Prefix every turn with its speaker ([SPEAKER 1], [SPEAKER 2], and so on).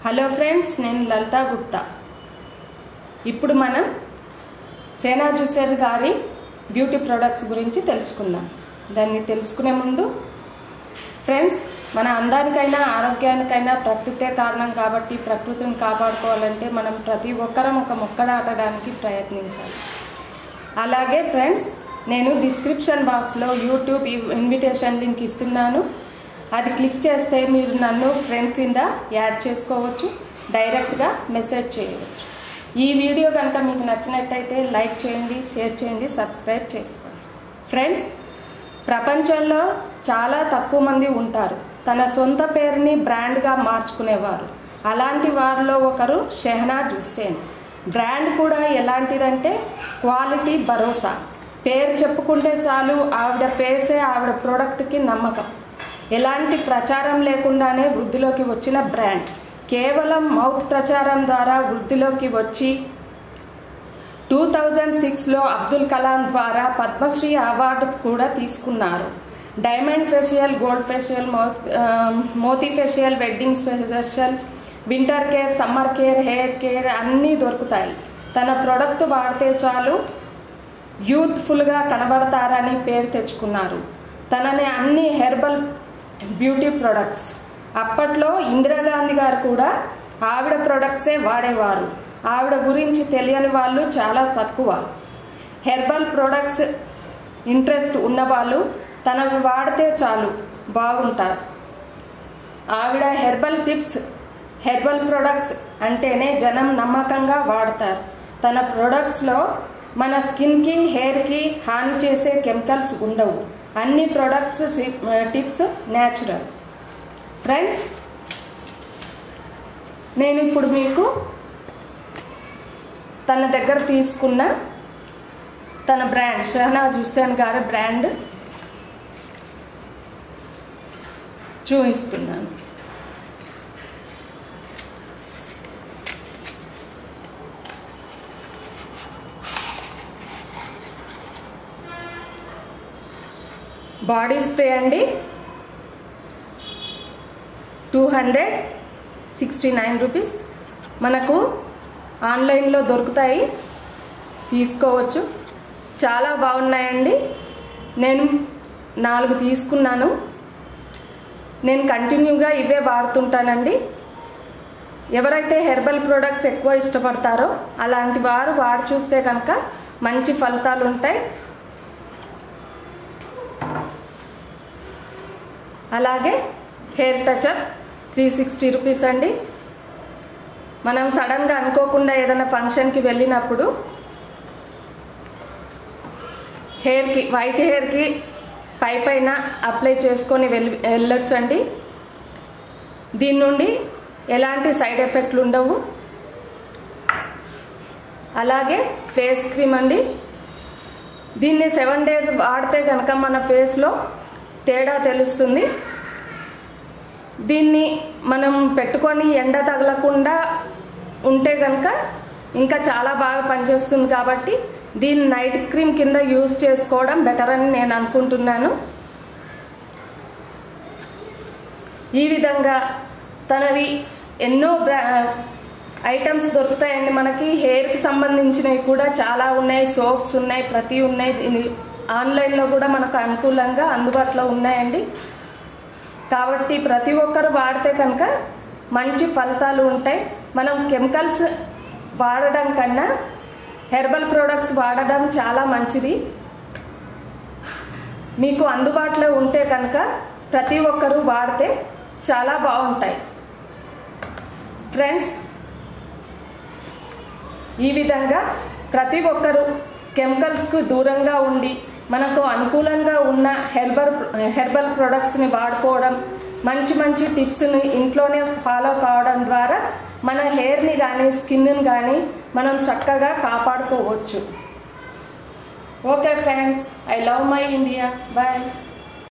[SPEAKER 1] hello friends నేను లలితా గుప్తా ఇప్పుడు మనం సేనా జుసెర్ గారి బ్యూటీ ప్రొడక్ట్స్ గురించి తెలుసుకుందాం దాన్ని తెలుసుకునే ముందు ఫ్రెండ్స్ మన అందానికైనా ఆరోగ్యానికైనా ప్రకృతే కారణం కాబట్టి ప్రకృతిని కాపాడుకోవాలంటే మనం ప్రతి ఒక్కరం ఒక మొక్క నాటడానికి ప్రయత్నించాలి అలాగే ఫ్రెండ్స్ నేను డిస్క్రిప్షన్ బాక్స్లో యూట్యూబ్ ఇన్విటేషన్ లింక్ ఇస్తున్నాను అది క్లిక్ చేస్తే మీరు నన్ను ఫ్రెండ్ కింద యాడ్ చేసుకోవచ్చు డైరెక్ట్గా మెసేజ్ చేయవచ్చు ఈ వీడియో కనుక మీకు నచ్చినట్టయితే లైక్ చేయండి షేర్ చేయండి సబ్స్క్రైబ్ చేసుకోండి ఫ్రెండ్స్ ప్రపంచంలో చాలా తక్కువ మంది ఉంటారు తన సొంత పేరుని బ్రాండ్గా మార్చుకునేవారు అలాంటి వారిలో ఒకరు షెహనాజ్ హుస్సేన్ బ్రాండ్ కూడా ఎలాంటిదంటే క్వాలిటీ భరోసా పేరు చెప్పుకుంటే చాలు ఆవిడ ఫేసే ఆవిడ ప్రోడక్ట్కి నమ్మకం ఎలాంటి ప్రచారం లేకుండానే వృద్ధిలోకి వచ్చిన బ్రాండ్ కేవలం మౌత్ ప్రచారం ద్వారా వృద్ధిలోకి వచ్చి టూ థౌజండ్ సిక్స్లో అబ్దుల్ కలాం ద్వారా పద్మశ్రీ అవార్డు కూడా తీసుకున్నారు డైమండ్ ఫేషియల్ గోల్డ్ ఫేషియల్ మోతీ facial wedding special winter care summer care hair care అన్నీ దొరుకుతాయి తన ప్రోడక్ట్ వాడితే చాలు యూత్ఫుల్గా కనబడతారని పేరు తెచ్చుకున్నారు తనని అన్ని హెర్బల్ బ్యూటీ ప్రొడక్ట్స్ అప్పట్లో ఇందిరాగాంధీ గారు కూడా ఆవిడ ప్రొడక్ట్సే వాడేవారు ఆవిడ గురించి తెలియని వాళ్ళు చాలా తక్కువ హెర్బల్ ప్రొడక్ట్స్ ఇంట్రెస్ట్ ఉన్నవాళ్ళు తనవి వాడితే చాలు బాగుంటారు ఆవిడ హెర్బల్ టిప్స్ హెర్బల్ ప్రొడక్ట్స్ అంటేనే జనం నమ్మకంగా వాడతారు తన ప్రొడక్ట్స్లో మన స్కిన్కి హెయిర్కి హాని చేసే కెమికల్స్ ఉండవు అన్ని ప్రొడక్ట్స్ టిప్స్ న్యాచురల్ ఫ్రెండ్స్ నేను ఇప్పుడు మీకు తన దగ్గర తీసుకున్న తన బ్రాండ్ షహనాజ్ హుస్సేన్ గారి బ్రాండ్ చూపిస్తున్నాను బాడీ స్ప్రే అండి two hundred sixty nine rupees మనకు ఆన్లైన్లో దొరుకుతాయి తీసుకోవచ్చు చాలా బాగున్నాయండి నేను నాలుగు తీసుకున్నాను నేను కంటిన్యూగా ఇవే వాడుతుంటానండి ఎవరైతే హెర్బల్ ప్రొడక్ట్స్ ఎక్కువ ఇష్టపడతారో అలాంటి వారు వాడి చూస్తే కనుక మంచి ఫలితాలు ఉంటాయి అలాగే hair touch up three sixty rupees అండి మనం సడన్గా అనుకోకుండా ఏదైనా ఫంక్షన్కి వెళ్ళినప్పుడు హెయిర్కి వైట్ హెయిర్కి పై పైన అప్లై చేసుకొని వెళ్ళి వెళ్ళొచ్చండి దీని నుండి ఎలాంటి సైడ్ ఎఫెక్ట్లు ఉండవు అలాగే ఫేస్ క్రీమ్ అండి దీన్ని సెవెన్ డేస్ వాడితే కనుక మన ఫేస్లో తేడా తెలుస్తుంది దీన్ని మనం పెట్టుకొని ఎండ తగలకుండా ఉంటే కనుక ఇంకా చాలా బాగా పనిచేస్తుంది కాబట్టి దీన్ని నైట్ క్రీమ్ కింద యూజ్ చేసుకోవడం బెటర్ అని నేను అనుకుంటున్నాను ఈ విధంగా తనవి ఎన్నో బ్రా ఐటమ్స్ దొరుకుతాయండి మనకి హెయిర్కి సంబంధించినవి కూడా చాలా ఉన్నాయి సోప్స్ ఉన్నాయి ప్రతి ఉన్నాయి దీని ఆన్లైన్లో కూడా మనకు అనుకూలంగా అందుబాటులో ఉన్నాయండి కాబట్టి ప్రతి ఒక్కరు వాడితే కనుక మంచి ఫలితాలు ఉంటాయి మనం కెమికల్స్ వాడడం కన్నా హెర్బల్ ప్రోడక్ట్స్ వాడడం చాలా మంచిది మీకు అందుబాటులో ఉంటే కనుక ప్రతి ఒక్కరూ వాడితే చాలా బాగుంటాయి ఫ్రెండ్స్ ఈ విధంగా ప్రతి ఒక్కరూ కెమికల్స్కు దూరంగా ఉండి మనకు అనుకూలంగా ఉన్న హెర్బల్ హెర్బల్ ప్రొడక్ట్స్ని వాడుకోవడం మంచి మంచి టిప్స్ని ఇంట్లోనే ఫాలో కావడం ద్వారా మన హెయిర్ని కానీ స్కిన్ని కానీ మనం చక్కగా కాపాడుకోవచ్చు okay friends I love my India bye